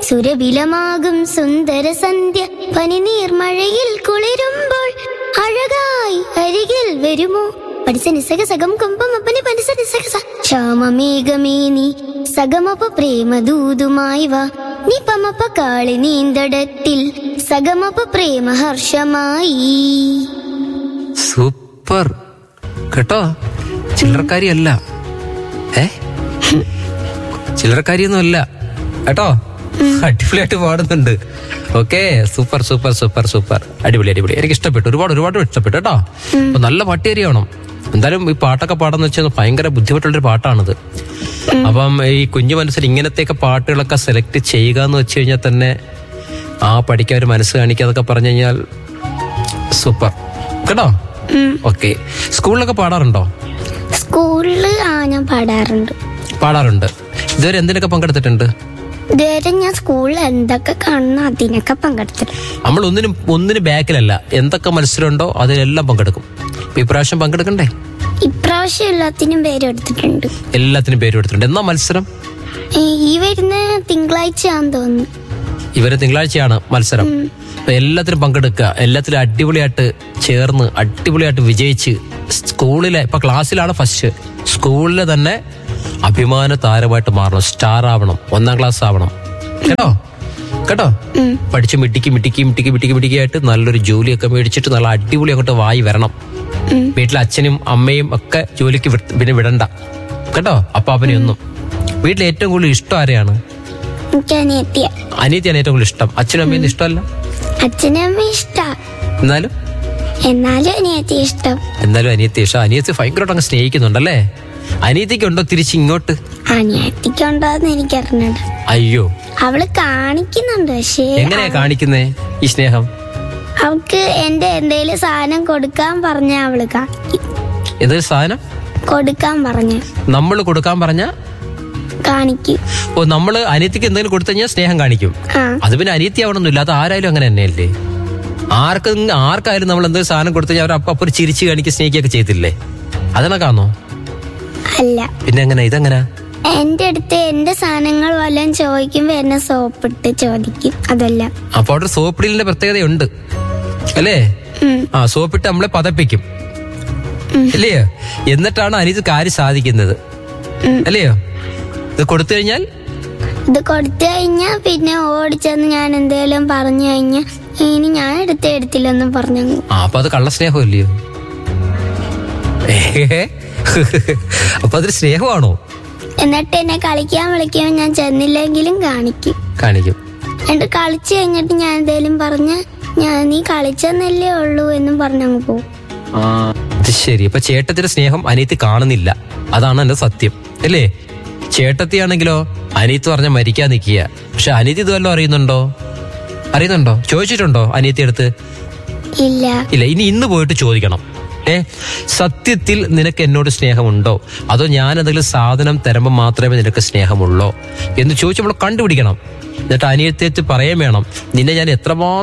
സുരവിലമാകും സുന്ദര സന്ധ്യ പനിനീർമഴയിൽ കുളിരുമ്പോൾ അഴകായി അരികിൽ വരുമോ പഠിച്ച നിസക സകം കുംഭം അപ്പനെ പഠിച്ച നിസക സ ശ്യാമമേഘമേനി സഗമപ പ്രേമദൂതുമായി വാ നിപമപ കാളി നീന്തടത്തിൽ സഗമപ പ്രേമഹർഷമായി സൂപ്പർ കേട്ടോ ചില്ലറക്കാരിയല്ല ഏ ചില്ലറക്കാരിയൊന്നും അല്ല കേട്ടോ അടിപൊളിയായിട്ട് പാടുന്നുണ്ട് okay super super super super അടിപൊളി അടിപൊളി എനിക്ക് ഇഷ്ടപ്പെട്ടു ഒരുപാട് ഒരുപാട് ഇഷ്ടപ്പെട്ടു കേട്ടോ അപ്പൊ നല്ല പാട്ടേരിയാവണം എന്തായാലും ഈ പാട്ടൊക്കെ പാടാന്ന് വെച്ചാൽ ഭയങ്കര ബുദ്ധിമുട്ടുള്ളൊരു പാട്ടാണിത് അപ്പം ഈ കുഞ്ഞു മനസ്സിൽ ഇങ്ങനത്തെയൊക്കെ പാട്ടുകളൊക്കെ സെലക്ട് ചെയ്യുക എന്ന് വെച്ച് കഴിഞ്ഞാൽ തന്നെ ആ പഠിക്കാൻ ഒരു മനസ്സ് കാണിക്കുക അതൊക്കെ പറഞ്ഞു കഴിഞ്ഞാൽ സൂപ്പർ കേട്ടോ ഓക്കെ സ്കൂളിലൊക്കെ പാടാറുണ്ടോ സ്കൂളില് ആ ഞാൻ പാടാറുണ്ട് പാടാറുണ്ട് ഇതുവരെ എന്തിനൊക്കെ പങ്കെടുത്തിട്ടുണ്ട് ഇതുവരെ ഞാൻ സ്കൂളിൽ എന്തൊക്കെ കാണുന്നു അതിനൊക്കെ പങ്കെടുത്തിട്ടുണ്ട് നമ്മൾ ഒന്നിനും ഒന്നിനും ബാക്കിലല്ല എന്തൊക്കെ മത്സരമുണ്ടോ അതിലെല്ലാം പങ്കെടുക്കും ഇപ്പൊ ഇപ്രാവശ്യം പങ്കെടുക്കണ്ടേ ഇപ്രാവശ്യം എല്ലാത്തിനും പേരെടുത്തിട്ടുണ്ട് എല്ലാത്തിനും പേര് കൊടുത്തിട്ടുണ്ട് എന്നാ മത്സരം ഈ- ഈ വരുന്ന തിങ്കളാഴ്ചയാന്ന് തോന്നുന്നു ഇവരെ തിങ്കളാഴ്ചയാണ് മത്സരം അപ്പൊ എല്ലാത്തിനും പങ്കെടുക്കുക എല്ലാത്തിലും അടിപൊളിയായിട്ട് ചേർന്ന് അടിപൊളിയായിട്ട് വിജയിച്ച് സ്കൂളിലെ ഇപ്പൊ ക്ലാസ്സിലാണ് ഫസ്റ്റ് സ്കൂളിലെ തന്നെ അഭിമാന താരമായിട്ട് മാറണം സ്റ്റാർ ആവണം ഒന്നാം ക്ലാസ് ആവണം കേട്ടോ കേട്ടോ പഠിച്ച് മിട്ടിക്ക് മിട്ടിക്ക് മിട്ടിക്ക് മിട്ടിക്ക് മിട്ടിക്കായിട്ട് നല്ലൊരു ജോലിയൊക്കെ മേടിച്ചിട്ട് നല്ല അടിപൊളി അങ്ങോട്ട് വായി വരണം വീട്ടിലെ അച്ഛനും അമ്മയും ഒക്കെ ജോലിക്ക് വിട്ട് പിന്നെ വിടണ്ട കേട്ടോ അപ്പാപ്പനെ ഒന്നും വീട്ടിൽ ഏറ്റവും കൂടുതൽ ഇഷ്ടം ആരെയാണ് എനിക്ക് അനിയത്തിയ അനിയത്തിയാണ് ഏറ്റവും കൂടുതൽ ഇഷ്ടം അച്ഛനും അമ്മയൊന്നും ഇഷ്ടമല്ല അച്ഛനും അമ്മ ഇഷ്ട എന്നാലും എന്നാലും അനിയത്തി ഇഷ്ടം എന്നാലും അനിയത്തി ഇഷ്ടം അനിയത്തി ഭയങ്കരമായിട്ട് അങ്ങ് സ്നേഹിക്കുന്നുണ്ടല്ലേ അനിയത്തിക്കുണ്ടോ തിരിച്ച് ഇങ്ങോട്ട് അനിയത്തിക്കുണ്ടോന്ന് എനിക്കറിഞ്ഞൂട അയ്യോ അവള് കാണിക്കുന്നുണ്ട് പക്ഷേ എങ്ങനെയാ കാണിക്കുന്നേ ഈ സ്നേഹം അവൾക്ക് എന്റെ എന്തേലും സാധനം കൊടുക്കാൻ പറഞ്ഞ അവള് കാണിക്കും ഏതൊരു സാധനം കൊടുക്കാൻ പറഞ്ഞ നമ്മൾ കൊടുക്കാൻ പറഞ്ഞ കാണിക്കും ഓ നമ്മള് അനിയത്തിക്ക് എന്തെങ്കിലും കൊടുത്തു കഴിഞ്ഞാൽ സ്നേഹം കാണിക്കും ആ അത് പിന്നെ അനിയത്തി ആവണമെന്നില്ല അത് ആരായാലും അങ്ങനെ തന്നെയല്ലേ ആർക്കും ആർക്കായാലും നമ്മൾ എന്തെങ്കിലും സാധനം കൊടുത്തു കഴിഞ്ഞാൽ അവർ അപ്പൊ അപ്പൊ ഒരു ചിരിച്ച് കാണിക്കുക സ്നേഹിക്കുകയൊക്കെ ചെയ്തില്ലേ അതെന്നൊക്കാന്നോ അല്ല പിന്നെ എങ്ങനെ ഇതെങ്ങനെ എന്റെ അടുത്ത് എന്റെ സാധനങ്ങൾ വല്ലതും ചോദിക്കുമ്പോ എന്നെ സോപ്പിട്ട് ചോദിക്കും അതല്ല അപ്പൊ അവിടെ സോപ്പിടലിന്റെ പ്രത്യേകതയുണ്ട് അല്ലേ ഉം. ആ സോപ്പിട്ട് നമ്മളെ പതപ്പിക്കും അല്ലയോ എന്നിട്ടാണ് അനിത് കാര്യം സാധിക്കുന്നത് അല്ലയോ ഇത് കൊടുത്തു കഴിഞ്ഞാൽ ഇത് കൊടുത്തു കഴിഞ്ഞാ പിന്നെ ഓടിച്ചെന്ന് ഞാൻ എന്തേലും പറഞ്ഞു കഴിഞ്ഞാ ഇനി ഞാൻ എടുത്തേ എടുത്തില്ലെന്നും പറഞ്ഞു ആ അപ്പൊ അത് കള്ളസ്നേഹം അല്ലയോ ഏ? അപ്പൊ അതൊരു സ്നേഹമാണോ എന്നിട്ട് എന്നെ കളിക്കാൻ വിളിക്കുമ്പോൾ ഞാൻ ചെന്നില്ലെങ്കിലും കാണിക്കും കാണിക്കും എന്നിട്ട് കളിച്ചു കഴിഞ്ഞിട്ട് ഞാൻ എന്തേലും പറഞ്ഞ ഞാൻ നീ കളിച്ചെന്നല്ലേ ഉള്ളൂ എന്നും പറഞ്ഞങ്ങ് പോകും അത് ശരി അപ്പൊ ചേട്ടത്തിന്റെ സ്നേഹം അനിയത്തി കാണുന്നില്ല അതാണ് എന്റെ സത്യം അല്ലേ ചേട്ടത്തിയാണെങ്കിലോ അനിയത്ത് പറഞ്ഞ മരിക്കാൻ നിൽക്കുക പക്ഷെ അനിയത്തി ഇതുവല്ലോ അറിയുന്നുണ്ടോ അറിയുന്നുണ്ടോ ചോദിച്ചിട്ടുണ്ടോ അനിയത്തി അടുത്ത് ഇല്ല ഇല്ല ഇനി ഇന്ന് പോയിട്ട് ചോദിക്കണം ഏ സത്യത്തിൽ നിനക്ക് എന്നോട് സ്നേഹമുണ്ടോ അതോ ഞാൻ എന്തെങ്കിലും സാധനം തരുമ്പോൾ മാത്രമേ നിനക്ക് സ്നേഹമുള്ളോ എന്ന് ചോദിച്ചപ്പോൾ കണ്ടുപിടിക്കണം എന്നിട്ട് അനിയത്തേറ്റ് പറയാൻ വേണം നിന്നെ ഞാൻ എത്രമാത്രം